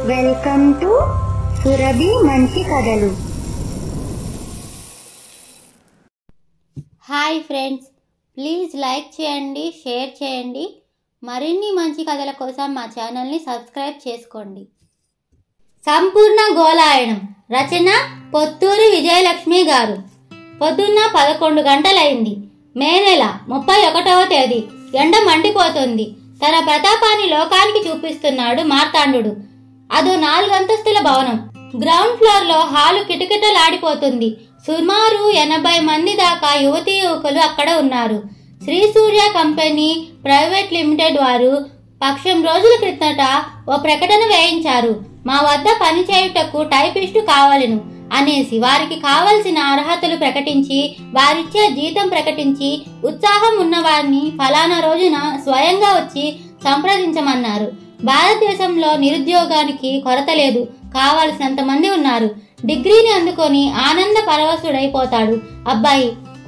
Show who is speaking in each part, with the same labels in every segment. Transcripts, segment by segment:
Speaker 1: welcome to Surabhi మంచి కథలు
Speaker 2: hi friends please like చేయండి షేర్ చేయండి మరిన్ని మంచి కథల కోసం మా ఛానల్ని సబ్స్క్రైబ్ చేసుకోండి సంపూర్ణ గోలాయనం రచన పొత్తూరి విజయలక్ష్మి గారు పొద్దున్న పదకొండు గంటలైంది మే నెల ముప్పై ఒకటవ తేదీ ఎండ మండిపోతుంది తన ప్రతాపాన్ని లోకానికి చూపిస్తున్నాడు మార్తాండు అదో నాలుగంతస్తుల భవనం గ్రౌండ్ ఫ్లోర్ లో హాలు కిటకిటలాడిపోతుంది సుమారు ఎనభై మంది దాకా యువతీ యువకులు అక్కడ ఉన్నారు Shri Surya company private limited వారు పక్షం రోజుల క్రితట ఓ ప్రకటన వేయించారు మా వద్ద పనిచేయుటకు టైపిస్టు కావాలను అనేసి వారికి కావలసిన అర్హతలు ప్రకటించి వారిచ్చే జీతం ప్రకటించి ఉత్సాహం ఉన్నవారిని ఫలానా రోజున స్వయంగా వచ్చి సంప్రదించమన్నారు భారతదేశంలో నిరుద్యోగానికి కొరత లేదు కావలసినంత మంది ఉన్నారు డిగ్రీని అందుకొని ఆనంద పరవశుడైపోతాడు అబ్బాయి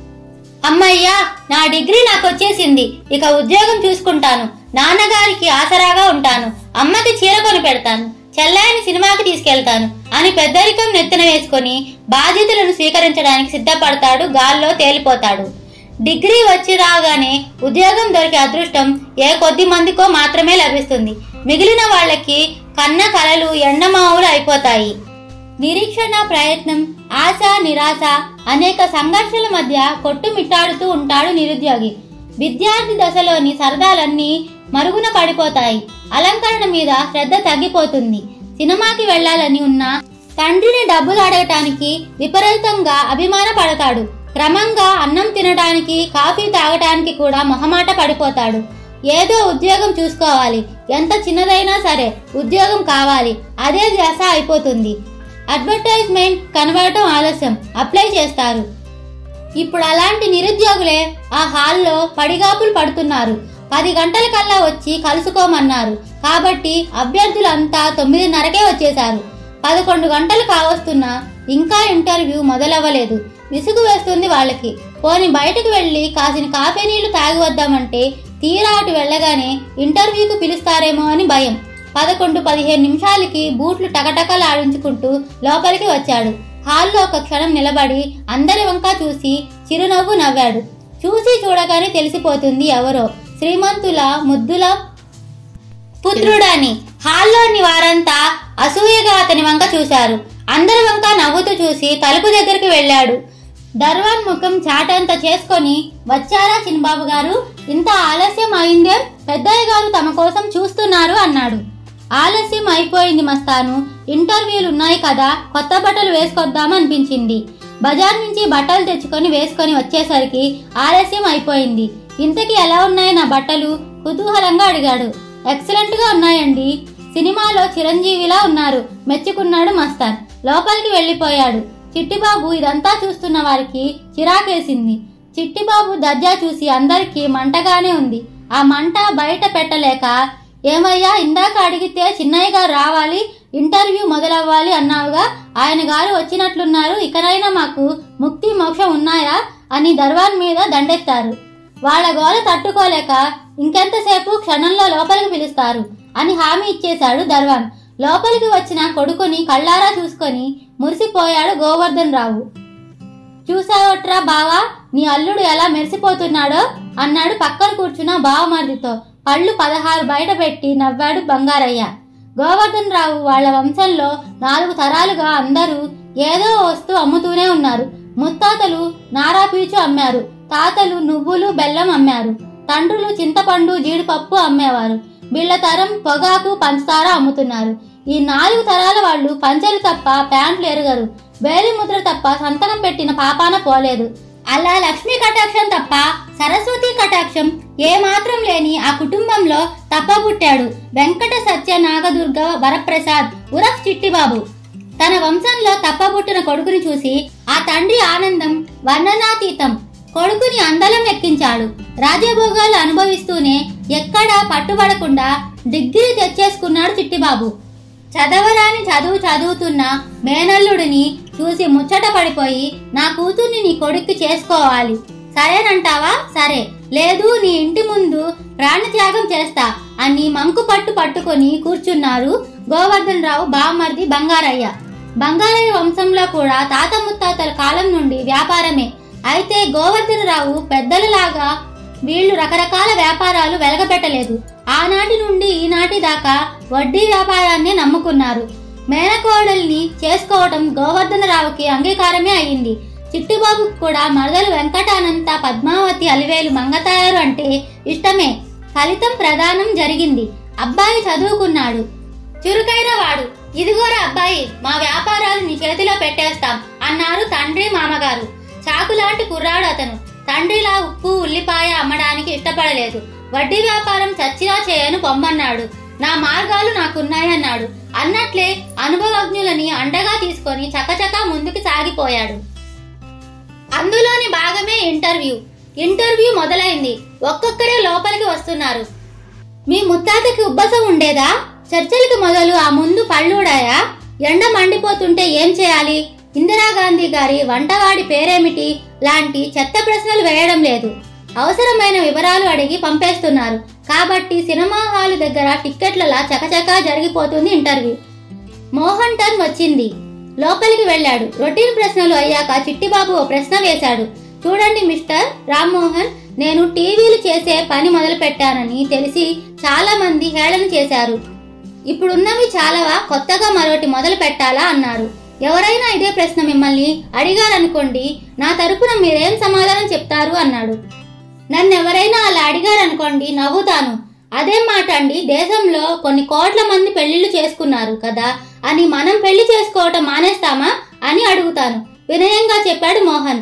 Speaker 2: అమ్మయ్యా నా డిగ్రీ నాకు వచ్చేసింది ఇక ఉద్యోగం చూసుకుంటాను నాన్నగారికి ఆసరాగా ఉంటాను అమ్మకి చీర కొని పెడతాను చెల్లాయిని సినిమాకి తీసుకెళ్తాను అని పెద్దరికం నెత్తిన వేసుకొని బాధ్యతలను స్వీకరించడానికి సిద్ధపడతాడు గాల్లో తేలిపోతాడు డిగ్రీ వచ్చి రాగానే ఉద్యోగం దొరికే అదృష్టం ఏ కొద్ది మందికో మాత్రమే లభిస్తుంది మిగిలిన వాళ్ళకి కన్న కలలు ఎండమావులు అయిపోతాయి నిరీక్షణ ప్రయత్నం ఆశ నిరాశ అనేక సంఘర్షణల మధ్య కొట్టుమిట్టాడుతూ ఉంటాడు నిరుద్యోగి విద్యార్థి దశలోని సరదాలన్నీ మరుగున పడిపోతాయి అలంకరణ మీద శ్రద్ధ తగ్గిపోతుంది సినిమాకి వెళ్ళాలని ఉన్న తండ్రిని డబ్బులు అడగటానికి విపరీతంగా అభిమాన పడతాడు క్రమంగా అన్నం తినడానికి కాఫీ తాగటానికి కూడా మొహమాట పడిపోతాడు ఏదో ఉద్యోగం చూసుకోవాలి ఎంత చిన్నదైనా సరే ఉద్యోగం కావాలి అదే ధ్యాస అయిపోతుంది అడ్వర్టైజ్మెంట్ కనబడటం ఆలస్యం అప్లై చేస్తారు ఇప్పుడు అలాంటి నిరుద్యోగులే ఆ హాల్లో పడిగాపులు పడుతున్నారు పది గంటల కల్లా వచ్చి కలుసుకోమన్నారు కాబట్టి అభ్యర్థులంతా తొమ్మిదిన్నరకే వచ్చేశారు పదకొండు గంటలు కావస్తున్నా ఇంకా ఇంటర్వ్యూ మొదలవ్వలేదు విసుగు వేస్తుంది వాళ్ళకి పోని బయటకు వెళ్ళి కాసిన కాఫీ నీళ్లు తాగి వద్దామంటే తీరా అటు వెళ్ళగానే ఇంటర్వ్యూకు పిలుస్తారేమో అని భయం పదకొండు పదిహేను నిమిషాలకి బూట్లు టకటకలాడించుకుంటూ లోపలికి వచ్చాడు హాల్లో ఒక క్షణం నిలబడి అందరి వంక చూసి చిరునవ్వు నవ్వాడు చూసి చూడగానే తెలిసిపోతుంది ఎవరో శ్రీమంతుల ముద్దుల పుత్రుడని హాల్లోని వారంతా అసూయగా అతని వంక చూశారు అందరి వంక నవ్వుతూ చూసి తలుపు దగ్గరికి వెళ్ళాడు దర్వాన్ ముఖం చాటంత చేసుకొని వచ్చారా చిన్నబాబు గారు ఇంత ఆలస్యం అయిందే పెద్దయ్య గారు తమ కోసం చూస్తున్నారు అన్నాడు ఆలస్యం అయిపోయింది మస్తాను ఇంటర్వ్యూలు ఉన్నాయి కదా కొత్త బట్టలు వేసుకొద్దాం అనిపించింది బజార్ నుంచి బట్టలు తెచ్చుకొని వేసుకొని వచ్చేసరికి ఆలస్యం అయిపోయింది ఇంతకీ ఎలా ఉన్నాయి నా బట్టలు కుతూహలంగా అడిగాడు ఎక్సలెంట్ గా ఉన్నాయండి సినిమాలో చిరంజీవిలా ఉన్నారు మెచ్చుకున్నాడు మస్తాన్ లోపలికి వెళ్ళిపోయాడు చిట్టిబాబు ఇదంతా చూస్తున్న వారికి చిరాకేసింది చిట్టిబాబు దర్జా చూసి అందరికీ మంటగానే ఉంది ఆ మంట బయట పెట్టలేక ఏమయ్యా ఇందాక అడిగితే చిన్నయ్య గారు రావాలి ఇంటర్వ్యూ మొదలవ్వాలి అన్నావుగా ఆయన గారు వచ్చినట్లున్నారు ఇకనైనా మాకు ముక్తి మోక్షం ఉన్నాయా అని దర్వాన్ మీద దండెత్తారు వాళ్ళ గోల తట్టుకోలేక ఇంకెంతసేపు క్షణంలో లోపలికి పిలుస్తారు అని హామీ ఇచ్చేశాడు దర్వాన్ లోపలికి వచ్చిన కొడుకుని కళ్ళారా చూసుకొని మురిసిపోయాడు గోవర్ధన్ రావు చూసావట్రా బావా నీ అల్లుడు ఎలా మెరిసిపోతున్నాడో అన్నాడు పక్కన కూర్చున్న బావమరిదితో పళ్ళు పదహారు బయట పెట్టి నవ్వాడు బంగారయ్య గోవర్ధన్ రావు వాళ్ళ వంశంలో నాలుగు తరాలుగా అందరూ ఏదో వస్తువు అమ్ముతూనే ఉన్నారు ముత్తాతలు నారాపీచు అమ్మారు తాతలు నువ్వులు బెల్లం అమ్మారు తండ్రులు చింతపండు జీడిపప్పు అమ్మేవారు వీళ్ళ తరం పొగాకు పంచదార అమ్ముతున్నారు ఈ నాలుగు తరాల వాళ్ళు పంచెలు తప్ప ప్యాంట్లు ఎరగరు వేలి ముద్ర తప్ప సంతకం పెట్టిన పాపాన పోలేదు అలా లక్ష్మీ కటాక్షం తప్ప సరస్వతి కటాక్షం ఏ మాత్రం లేని ఆ కుటుంబంలో తప్పబుట్టాడు వెంకట సత్య నాగదుర్గ వరప్రసాద్ ఉరఫ్ చిట్టిబాబు తన వంశంలో తప్పబుట్టిన కొడుకుని చూసి ఆ తండ్రి ఆనందం వర్ణనాతీతం కొడుకుని అందలం ఎక్కించాడు రాజభోగాలు అనుభవిస్తూనే ఎక్కడా పట్టుబడకుండా డిగ్రీ తెచ్చేసుకున్నాడు చిట్టిబాబు చదవరాని చదువు చదువుతున్న మేనల్లుడిని చూసి ముచ్చట పడిపోయి నా కూతుర్ని నీ కొడుక్కి చేసుకోవాలి సరేనంటావా సరే లేదు నీ ఇంటి ముందు ప్రాణత్యాగం చేస్తా అని మంకు పట్టు పట్టుకొని కూర్చున్నారు గోవర్ధన్ రావు బామర్ది బంగారయ్య బంగారయ్య వంశంలో కూడా తాత ముత్తాతల కాలం నుండి వ్యాపారమే అయితే గోవర్ధన్ రావు పెద్దలలాగా వీళ్ళు రకరకాల వ్యాపారాలు వెలగబెట్టలేదు ఆనాటి నుండి ఈనాటి దాకా వడ్డీ వ్యాపారాన్నే నమ్ముకున్నారు మేనకోడల్ని చేసుకోవటం గోవర్ధనరావుకి అంగీకారమే అయ్యింది చిట్టుబాబుకు కూడా మరదలు వెంకటానంత పద్మావతి అలివేలు మంగతాయారు అంటే ఇష్టమే ఫలితం ప్రదానం జరిగింది అబ్బాయి చదువుకున్నాడు చురుకైన వాడు ఇదిగోరా అబ్బాయి మా వ్యాపారాలు నీ చేతిలో పెట్టేస్తాం అన్నారు తండ్రి మామగారు చాకులాంటి కుర్రాడు అతను తండ్రిలా ఉప్పు ఉల్లిపాయ అమ్మడానికి ఇష్టపడలేదు వడ్డీ వ్యాపారం చచ్చినా చేయను పొమ్మన్నాడు నా మార్గాలు నాకున్నాయన్నాడు అన్నట్లే అనుభవజ్ఞులని అండగా తీసుకొని చకచకా ముందుకు సాగిపోయాడు అందులోని భాగమే ఇంటర్వ్యూ ఇంటర్వ్యూ మొదలైంది ఒక్కొక్కరే లోపలికి వస్తున్నారు మీ ముత్తాతకి ఉబ్బసం ఉండేదా చర్చలకు మొదలు ఆ ముందు పళ్ళూడాయా ఎండ మండిపోతుంటే ఏం చేయాలి ఇందిరాగాంధీ గారి వంటవాడి పేరేమిటి లాంటి చెత్త ప్రశ్నలు వేయడం లేదు అవసరమైన వివరాలు అడిగి పంపేస్తున్నారు కాబట్టి సినిమా హాలు దగ్గర టిక్కెట్లలా చకచకా జరిగిపోతుంది ఇంటర్వ్యూ మోహన్ టర్న్ వచ్చింది లోపలికి వెళ్ళాడు రొటీన్ ప్రశ్నలు అయ్యాక చిట్టిబాబు ఓ ప్రశ్న వేశాడు చూడండి మిస్టర్ రామ్మోహన్ నేను టీవీలు చేసే పని మొదలు పెట్టానని తెలిసి చాలా మంది హేళన చేశారు ఇప్పుడున్నవి చాలావా కొత్తగా మరొకటి మొదలు పెట్టాలా అన్నారు ఎవరైనా ఇదే ప్రశ్న మిమ్మల్ని అడిగారనుకోండి నా తరపున మీరేం సమాధానం చెప్తారు అన్నాడు నన్ను ఎవరైనా అలా అడిగారనుకోండి నవ్వుతాను అదేం మాట అండి దేశంలో కొన్ని కోట్ల మంది పెళ్లిళ్ళు చేసుకున్నారు కదా అని మనం పెళ్లి చేసుకోవటం మానేస్తామా అని అడుగుతాను వినయంగా చెప్పాడు మోహన్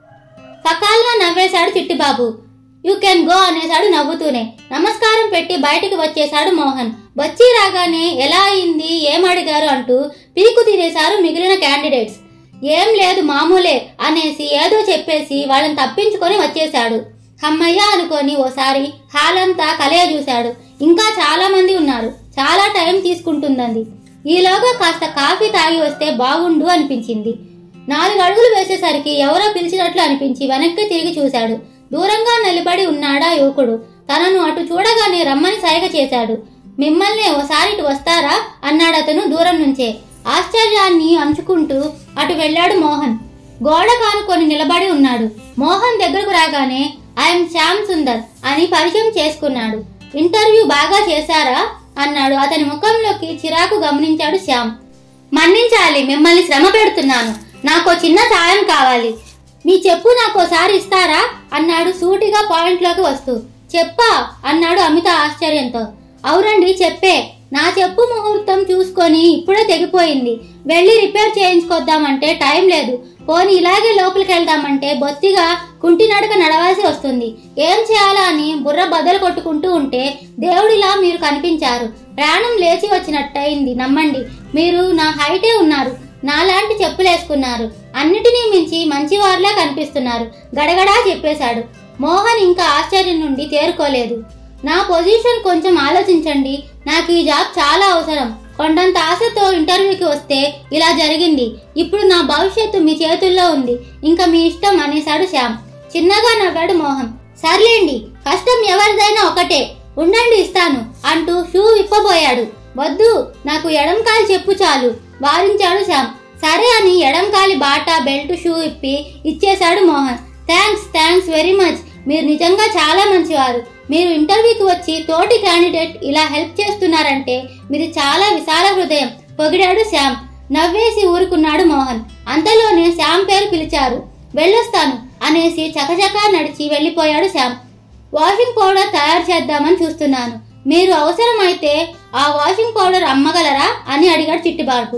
Speaker 2: సకాలంగా నవ్వేశాడు చిట్టిబాబు యు కెన్ గో అనేశాడు నవ్వుతూనే నమస్కారం పెట్టి బయటికి వచ్చేశాడు మోహన్ వచ్చి రాగానే ఎలా అయింది ఏం అడిగారు అంటూ పీకు తినేశారు మిగిలిన క్యాండిడేట్స్ ఏం లేదు మామూలే అనేసి ఏదో చెప్పేసి వాళ్ళని తప్పించుకొని వచ్చేశాడు హమ్మయ్య అనుకొని ఓసారి హాల్ అంతా కలయ చూశాడు ఇంకా చాలా మంది ఉన్నారు చాలా టైం తీసుకుంటుందండి ఈలోగా కాస్త కాఫీ తాగి వస్తే బాగుండు అనిపించింది నాలుగు అడుగులు వేసేసరికి ఎవరో పిలిచినట్లు అనిపించి వెనక్కి తిరిగి చూశాడు దూరంగా నిలబడి ఉన్నాడా యువకుడు తనను అటు చూడగానే రమ్మని సైగ చేశాడు మిమ్మల్ని ఓసారి ఇటు వస్తారా అన్నాడతను దూరం నుంచే ఆశ్చర్యాన్ని అంచుకుంటూ అటు వెళ్ళాడు మోహన్ గోడ కానుకొని నిలబడి ఉన్నాడు మోహన్ దగ్గరకు రాగానే ఐఎమ్ శ్యామ్ సుందర్ అని పరిచయం చేసుకున్నాడు ఇంటర్వ్యూ బాగా చేశారా అన్నాడు అతని ముఖంలోకి చిరాకు గమనించాడు శ్యామ్ మన్నించాలి మిమ్మల్ని శ్రమ పెడుతున్నాను నాకు చిన్న సాయం కావాలి మీ చెప్పు నాకోసారి ఇస్తారా అన్నాడు సూటిగా పాయింట్లోకి వస్తూ చెప్పా అన్నాడు అమిత ఆశ్చర్యంతో అవునండి చెప్పే నా చెప్పు ముహూర్తం చూసుకొని ఇప్పుడే తెగిపోయింది వెళ్ళి రిపేర్ చేయించుకొద్దామంటే టైం లేదు పోనీ ఇలాగే లోపలికి వెళ్దామంటే బొత్తిగా కుంటి నడక నడవాల్సి వస్తుంది ఏం చేయాలా అని బుర్ర బద్దలు కొట్టుకుంటూ ఉంటే దేవుడిలా మీరు కనిపించారు ప్రాణం లేచి వచ్చినట్టయింది నమ్మండి మీరు నా హైటే ఉన్నారు నాలాంటి చెప్పులేసుకున్నారు అన్నిటినీ మించి మంచివారిలా కనిపిస్తున్నారు గడగడా చెప్పేశాడు మోహన్ ఇంకా ఆశ్చర్యం నుండి తేరుకోలేదు నా పొజిషన్ కొంచెం ఆలోచించండి నాకు ఈ జాబ్ చాలా అవసరం కొండంత ఆశతో ఇంటర్వ్యూకి వస్తే ఇలా జరిగింది ఇప్పుడు నా భవిష్యత్తు మీ చేతుల్లో ఉంది ఇంకా మీ ఇష్టం అనేశాడు శ్యామ్ చిన్నగా నవ్వాడు మోహన్ సర్లేండి కష్టం ఎవరిదైనా ఒకటే ఉండండి ఇస్తాను అంటూ షూ విప్పబోయాడు వద్దు నాకు ఎడంకాలు చెప్పు చాలు వారించాడు శ్యామ్ సరే అని ఎడంకాలి బాటా బెల్ట్ షూ ఇప్పి ఇచ్చేశాడు Mohan thanks thanks very much మీరు నిజంగా చాలా మంచివారు మీరు ఇంటర్వ్యూకి వచ్చి తోటి క్యాండిడేట్ ఇలా హెల్ప్ చేస్తున్నారంటే మీరు చాలా విశాల హృదయం పొగిడాడు శ్యామ్ నవ్వేసి ఊరుకున్నాడు మోహన్ అంతలోనే శ్యామ్ పేరు పిలిచారు వెళ్ళొస్తాను అనేసి చకచకా నడిచి వెళ్ళిపోయాడు శ్యామ్ వాషింగ్ పౌడర్ తయారు చేద్దామని చూస్తున్నాను మీరు అవసరమైతే ఆ వాషింగ్ పౌడర్ అమ్మగలరా అని అడిగాడు చిట్టిబాబు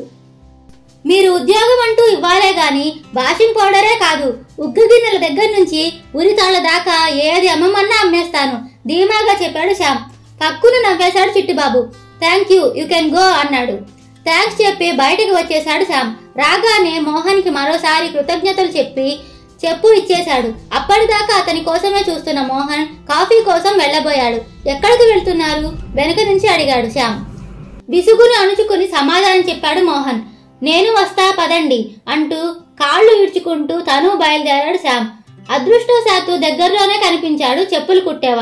Speaker 2: మీరు ఉద్యోగం అంటూ ఇవ్వాలే గాని వాషింగ్ పౌడరే కాదు ఉగ్గు గిన్నెల దగ్గర నుంచి ఉరితాళ్ల దాకా ఏది అమ్మమన్నా అమ్మేస్తాను ధీమాగా చెప్పాడు శ్యామ్ పక్కున నవ్వేశాడు Chittibabu thank you you can go అన్నాడు థ్యాంక్స్ చెప్పి బయటకు వచ్చేశాడు శ్యామ్ రాగానే మోహన్కి మరోసారి కృతజ్ఞతలు చెప్పి చెప్పు ఇచ్చేశాడు అప్పటిదాకా అతని కోసమే చూస్తున్న మోహన్ కాఫీ కోసం వెళ్ళబోయాడు ఎక్కడికి వెళ్తున్నారు వెనుక నుంచి అడిగాడు శ్యామ్ విసుగుని అణుచుకుని సమాధానం చెప్పాడు మోహన్ నేను వస్తా పదండి అంటూ కాళ్ళు ఈడ్చుకుంటూ తను బయలుదేరాడు శ్యామ్ అదృష్టవశాత్తు దగ్గరలోనే కనిపించాడు చెప్పులు కుట్టేవాడు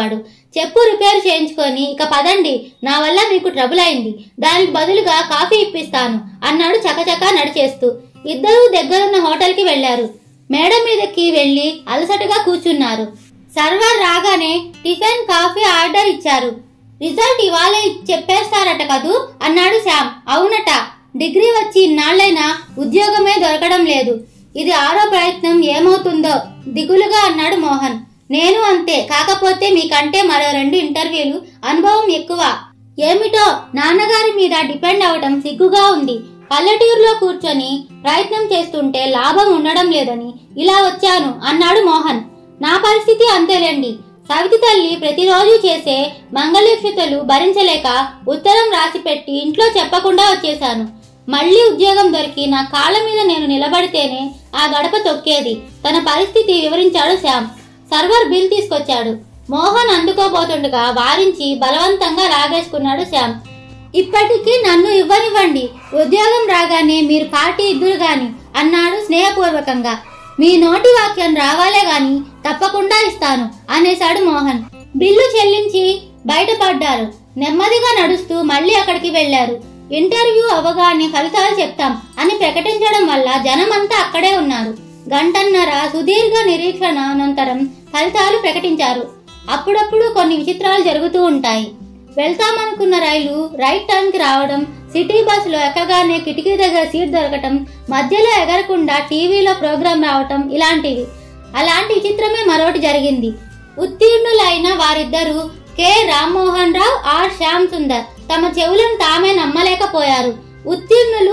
Speaker 2: చెప్పు రిపేర్ చేయించుకొని ఇక పదండి నా వల్ల మీకు ట్రబుల్ అయింది దానికి బదులుగా కాఫీ ఇప్పిస్తాను అన్నాడు చకచకా నడిచేస్తూ ఇద్దరూ దగ్గరున్న హోటల్కి వెళ్లారు మేడ మీదకి వెళ్లి అలసటగా కూర్చున్నారు సర్వర్ రాగానే టిఫిన్ కాఫీ ఆర్డర్ ఇచ్చారు రిజల్ట్ ఇవాళే చెప్పేస్తారట కదూ అన్నాడు శ్యామ్ అవునట డిగ్రీ వచ్చి ఇన్నాళ్ళైనా ఉద్యోగమే దొరకడం లేదు ఇది ఆరో ప్రయత్నం ఏమవుతుందో దిగులుగా అన్నాడు మోహన్ నేను అంతే కాకపోతే మీకంటే మరో రెండు ఇంటర్వ్యూలు అనుభవం ఎక్కువ ఏమిటో నాన్నగారి మీద డిపెండ్ అవటం సిగ్గుగా ఉంది పల్లెటూరులో కూర్చొని ప్రయత్నం చేస్తుంటే లాభం ఉండడం లేదని ఇలా వచ్చాను అన్నాడు మోహన్ నా పరిస్థితి అంతేలేండి సవితి తల్లి ప్రతిరోజు చేసే మంగళీక్షతలు భరించలేక ఉత్తరం రాసిపెట్టి ఇంట్లో చెప్పకుండా వచ్చేశాను మళ్ళీ ఉద్యోగం దొరికి నా కాళ్ళ మీద నేను నిలబడితేనే ఆ గడప తొక్కేది తన పరిస్థితి వివరించాడు శ్యామ్ సర్వర్ బిల్ తీసుకొచ్చాడు మోహన్ అందుకోబోతుండగా వారించి బలవంతంగా లాగేసుకున్నాడు శ్యామ్ ఇప్పటికీ నన్ను ఇవ్వనివ్వండి ఉద్యోగం రాగానే మీరు పార్టీ ఇద్దరు గాని అన్నాడు స్నేహపూర్వకంగా మీ నోటి వాక్యం రావాలే గాని తప్పకుండా ఇస్తాను అనేశాడు మోహన్ బిల్లు చెల్లించి బయటపడ్డారు నెమ్మదిగా నడుస్తూ మళ్ళీ అక్కడికి వెళ్లారు ఇంటర్వ్యూ అవగానే ఫలితాలు చెప్తాం అని ప్రకటించడం వల్ల జనమంతా అక్కడే ఉన్నారు గంటన్నర సుదీర్ఘ నిరీక్షణ అనంతరం ఫలితాలు ప్రకటించారు అప్పుడప్పుడు కొన్ని విచిత్రాలు జరుగుతూ ఉంటాయి వెళ్తామనుకున్న రైలు రైట్ టైంకి రావడం సిటీ బస్సులో ఎక్కగానే కిటికీ దగ్గర సీట్ దొరకటం మధ్యలో ఎగరకుండా టీవీలో ప్రోగ్రాం రావటం ఇలాంటివి అలాంటి విచిత్రమే మరోటి జరిగింది ఉత్తీర్ణులైన వారిద్దరూ కె రామ్మోహన్ రావు ఆర్ శ్యామ్ సుందర్ తమ చెవులను తామే నమ్మలేకపోయారు ఉత్తీర్ణులు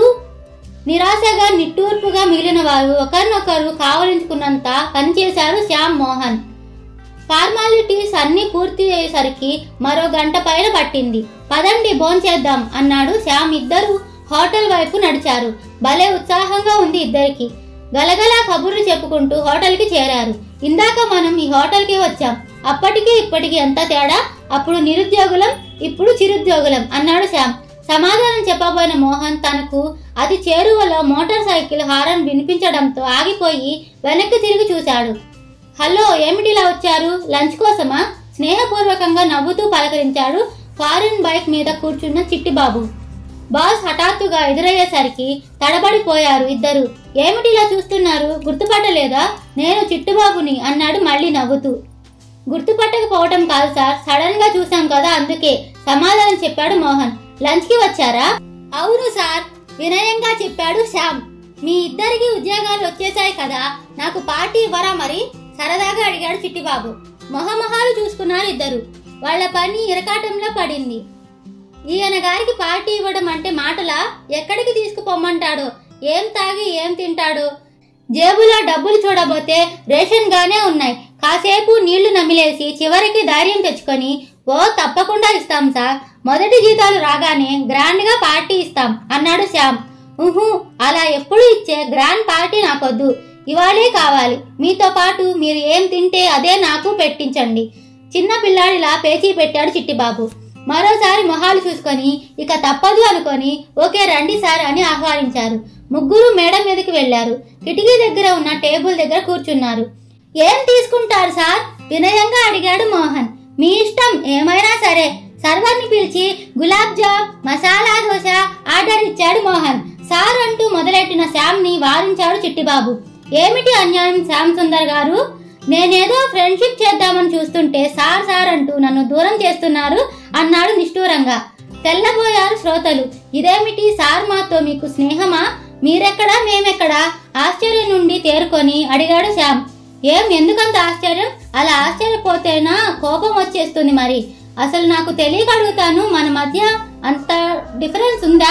Speaker 2: నిరాశగా నిట్టూర్పుగా మిగిలిన వారు ఒకరినొకరు కావలించుకున్నంత పనిచేశారు శ్యామ్ మోహన్ ఫార్మాలిటీస్ అన్ని పూర్తి అయ్యేసరికి మరో గంట పైన పట్టింది పదండి భోంచేద్దాం అన్నాడు శ్యామ్ ఇద్దరు హోటల్ వైపు నడిచారు భలే ఉత్సాహంగా ఉంది ఇద్దరికి గలగలా కబుర్లు చెప్పుకుంటూ హోటల్కి చేరారు ఇందాక మనం ఈ హోటల్కి వచ్చాం అప్పటికి ఇప్పటికి ఎంత తేడా అప్పుడు నిరుద్యోగులం ఇప్పుడు చిరుద్యోగులం అన్నాడు శ్యామ్ సమాధానం చెప్పబోయిన మోహన్ తనకు అతి చేరువలో మోటార్ సైకిల్ హారన్ వినిపించడంతో ఆగిపోయి వెనక్కి తిరిగి చూశాడు హలో ఏమిటిలా వచ్చారు లంచ్ కోసమా స్నేహపూర్వకంగా నవ్వుతూ పలకరించాడు ఫారిన్ బైక్ మీద కూర్చున్న చిట్టిబాబు బాస్ హఠాత్తుగా ఎదురయ్యేసరికి తడబడిపోయారు ఇద్దరు ఏమిటిలా చూస్తున్నారు గుర్తుపట్టలేదా నేను చిట్టుబాబుని అన్నాడు మళ్ళీ నవ్వుతూ గుర్తుపట్టకపోవటం కాదు సార్ సడన్ గా చూసాం కదా అందుకే సమాధానం చెప్పాడు మోహన్ లంచ్ కి వచ్చారా అవును సార్ వినయంగా చెప్పాడు శ్యామ్ మీ ఇద్దరికి ఉద్యోగాలు వచ్చేసాయి కదా నాకు పార్టీ ఇవ్వరా మరి సరదాగా అడిగాడు చిట్టిబాబు మొహమొహాలు చూసుకున్నారు ఇద్దరు వాళ్ళ పని ఇరకాటంలో పడింది ఈయన గారికి పార్టీ ఇవ్వడం అంటే మాటలా ఎక్కడికి తీసుకుపోమ్మంటాడో ఏం తాగి ఏం తింటాడో జేబులో డబ్బులు చూడబోతే రేషన్ గానే ఉన్నాయి కాసేపు నీళ్లు నమిలేసి చివరికి ధైర్యం తెచ్చుకొని ఓ తప్పకుండా ఇస్తాం సార్ మొదటి జీతాలు రాగానే గ్రాండ్ గా పార్టీ ఇస్తాం అన్నాడు శ్యామ్ ఉహు అలా ఎప్పుడు ఇచ్చే గ్రాండ్ పార్టీ నాకొద్దు ఇవాళే కావాలి మీతో పాటు మీరు ఏం తింటే అదే నాకు పెట్టించండి చిన్న పిల్లాడిలా పేచీ పెట్టాడు చిట్టిబాబు మరోసారి మొహాలు చూసుకొని ఇక తప్పదు అనుకొని ఓకే రండి సార్ అని ఆహ్వానించారు ముగ్గురు మేడ మీదకి వెళ్లారు కిటికీ దగ్గర ఉన్న టేబుల్ దగ్గర కూర్చున్నారు ఏం తీసుకుంటారు సార్ వినయంగా అడిగాడు మోహన్ మీ ఇష్టం ఏమైనా సరే సర్వర్ని పిలిచి గులాబ్ జామ్ మసాలా దోశ ఆర్డర్ ఇచ్చాడు మోహన్ సార్ అంటూ మొదలెట్టిన శ్యామ్ ని వారించాడు చిట్టిబాబు ఏమిటి అన్యాయం శ్యామ్ సుందర్ గారు నేనేదో ఫ్రెండ్షిప్ చేద్దామని చూస్తుంటే సార్ సార్ అంటూ నన్ను దూరం చేస్తున్నారు అన్నాడు నిష్ఠూరంగా తెల్లబోయారు శ్రోతలు ఇదేమిటి సార్ మాతో మీకు స్నేహమా మీరెక్కడా మేమెక్కడా ఆశ్చర్యం నుండి తేరుకొని అడిగాడు శ్యామ్ ఏం ఎందుకంత ఆశ్చర్యం అలా ఆశ్చర్యపోతేనా కోపం వచ్చేస్తుంది మరి అసలు నాకు తెలియక అడుగుతాను మన మధ్య అంత డిఫరెన్స్ ఉందా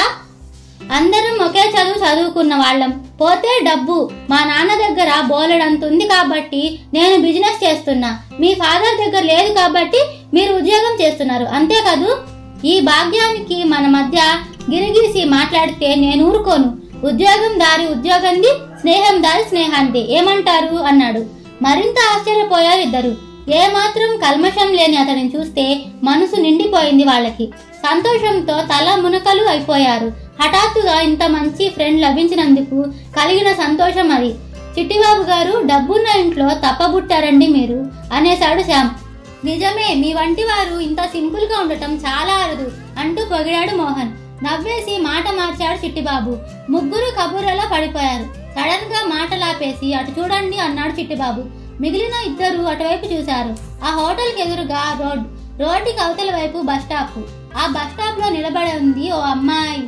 Speaker 2: అందరం ఒకే చదువు చదువుకున్న వాళ్ళం పోతే డబ్బు మా నాన్న దగ్గర బోలెడంత ఉంది కాబట్టి నేను బిజినెస్ చేస్తున్నా మీ ఫాదర్ దగ్గర లేదు కాబట్టి మీరు ఉద్యోగం చేస్తున్నారు అంతే కదూ ఈ భాగ్యానికి మన మధ్య గిరిగీసి మాట్లాడితే నేను ఊరుకోను ఉద్యోగం దారి ఉద్యోగంది స్నేహం దారి స్నేహాంది ఏమంటారు అన్నాడు మరింత ఆశ్చర్యపోయారు ఇద్దరు ఏమాత్రం కల్మషం లేని అతనిని చూస్తే మనసు నిండిపోయింది వాళ్ళకి సంతోషంతో తల మునకలు అయిపోయారు హఠాత్తుగా ఇంత మంచి ఫ్రెండ్ లభించినందుకు కలిగిన సంతోషం అది చిట్టిబాబు గారు డబ్బున్న ఇంట్లో తప్పబుట్టారండి మీరు అనేశాడు శ్యామ్ నిజమే మీ వంటి వారు ఇంత సింపుల్ గా ఉండటం చాలా అరుదు అంటూ పొగిడాడు మోహన్ నవ్వేసి మాట మార్చాడు చిట్టిబాబు ముగ్గురు కబుర్లలో పడిపోయారు సడన్ గా మాటలాపేసి అటు చూడండి అన్నాడు చిట్టిబాబు మిగిలిన ఇద్దరు అటువైపు చూశారు ఆ హోటల్ కి ఎదురుగా రోడ్ రోడ్డుకి అవతల వైపు బస్ స్టాప్ ఆ బస్ స్టాప్ లో నిలబడి ఉంది ఓ అమ్మాయి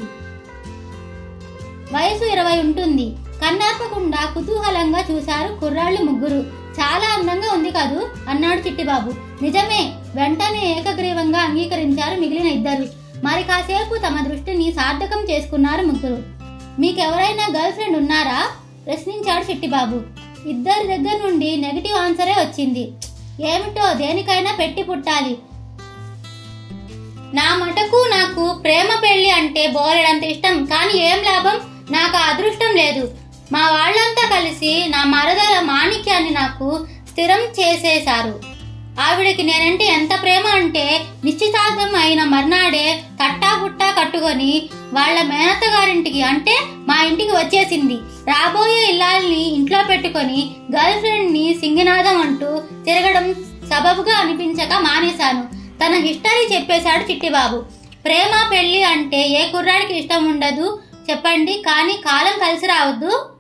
Speaker 2: వయసు ఇరవై ఉంటుంది కన్నార్పకుండా కుతూహలంగా చూశారు కుర్రాళ్ళు ముగ్గురు చాలా అందంగా ఉంది కదూ అన్నాడు చిట్టిబాబు నిజమే వెంటనే ఏకగ్రీవంగా అంగీకరించారు మిగిలిన ఇద్దరు మరి కాసేపు తమ దృష్టిని సార్థకం చేసుకున్నారు ముగ్గురు మీకెవరైనా గర్ల్ ఫ్రెండ్ ఉన్నారా ప్రశ్నించాడు చిట్టిబాబు ఇద్దరి దగ్గర నుండి నెగిటివ్ ఆన్సరే వచ్చింది ఏమిటో దేనికైనా పెట్టి పుట్టాలి నా మటకు నాకు ప్రేమ పెళ్లి అంటే బోలెడంత ఇష్టం కానీ ఏం లాభం నాకు ఆ అదృష్టం లేదు మా వాళ్ళంతా కలిసి నా మరదల మాణిక్యాన్ని నాకు స్థిరం చేసేశారు ఆవిడకి నేనంటే ఎంత ప్రేమ అంటే నిశ్చితార్థం అయిన మర్నాడే తట్టా బుట్టా కట్టుకొని వాళ్ళ మేనత్తగారింటికి అంటే మా ఇంటికి వచ్చేసింది రాబోయే ఇల్లాల్ని ఇంట్లో పెట్టుకొని గర్ల్ ఫ్రెండ్ ని సింగినాదం అంటూ తిరగడం సబబుగా అనిపించక మానేశాను తన హిస్టరీ చెప్పేశాడు చిట్టిబాబు ప్రేమ పెళ్లి అంటే ఏ కుర్రాడికి ఇష్టం ఉండదు చెప్పండి కానీ కాలం కలిసి రావద్దు